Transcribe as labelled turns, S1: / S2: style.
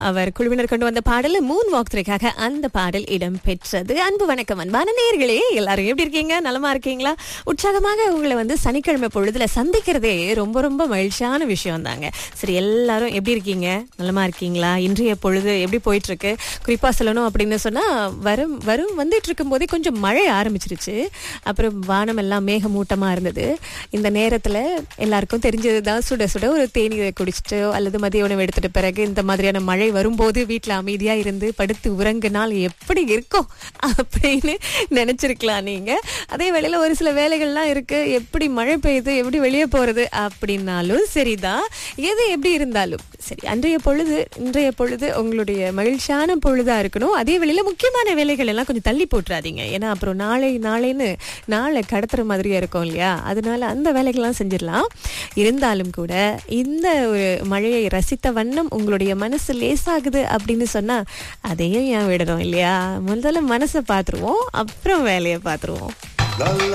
S1: அவர் குழுவினர் கொண்டு வந்த பாடல் மூன் வாக் த்ரேக்காக அந்த பாடல் இடம் பெற்றது அன்பு வணக்கம் அன்பான நேர்களே எல்லாரும் எப்படி இருக்கீங்க நலமா இருக்கீங்களா உற்சாகமாக உங்களை வந்து சனிக்கிழமை பொழுதுல சந்திக்கிறதே ரொம்ப ரொம்ப மகிழ்ச்சியான விஷயம் தாங்க சரி எல்லாரும் எப்படி இருக்கீங்க நலமா இருக்கீங்களா இன்றைய பொழுது எப்படி போயிட்டு இருக்கு குறிப்பா சொல்லணும் அப்படின்னு சொன்னா வரும் வரும் வந்துட்டு இருக்கும் போதே கொஞ்சம் மழை ஆரம்பிச்சிருச்சு அப்புறம் வானம் எல்லாம் மேகமூட்டமா இருந்தது இந்த நேரத்துல எல்லாருக்கும் தெரிஞ்சதுதான் சுட சுட ஒரு தேநீரை குடிச்சிட்டு அல்லது மதிய உணவு எடுத்துட்டு பிறகு இந்த மாதிரியான மழை வரும்போது வீட்ல அமைதியா இருந்து படுத்து உறங்கினால் எப்படி இருக்கும் அப்படின்னு நினைச்சிருக்கலாம் நீங்க அதே வேளையில ஒரு சில வேலைகள்லாம் இருக்கு எப்படி மழை பெய்யுது எப்படி வெளியே போறது அப்படின்னாலும் சரிதான் எது எப்படி இருந்தாலும் சரி அன்றைய பொழுது இன்றைய பொழுது உங்களுடைய மகிழ்ச்சியான பொழுதா இருக்கணும் அதே வேளையில முக்கியமான வேலைகள் எல்லாம் கொஞ்சம் தள்ளி போட்டுறாதீங்க ஏன்னா அப்புறம் நாளை நாளைன்னு நாளை கடத்துற மாதிரியா இருக்கும் இல்லையா அதனால அந்த வேலைகள்லாம் செஞ்சிடலாம் இருந்தாலும் கூட இந்த ஒரு மழையை ரசித்த வண்ணம் உங்களுடைய மனசு லேசாகுது அப்படின்னு சொன்னா அதையும் ஏன் விடுறோம் இல்லையா முதல்ல மனசை பார்த்துருவோம் அப்புறம் வேலையை பார்த்துருவோம்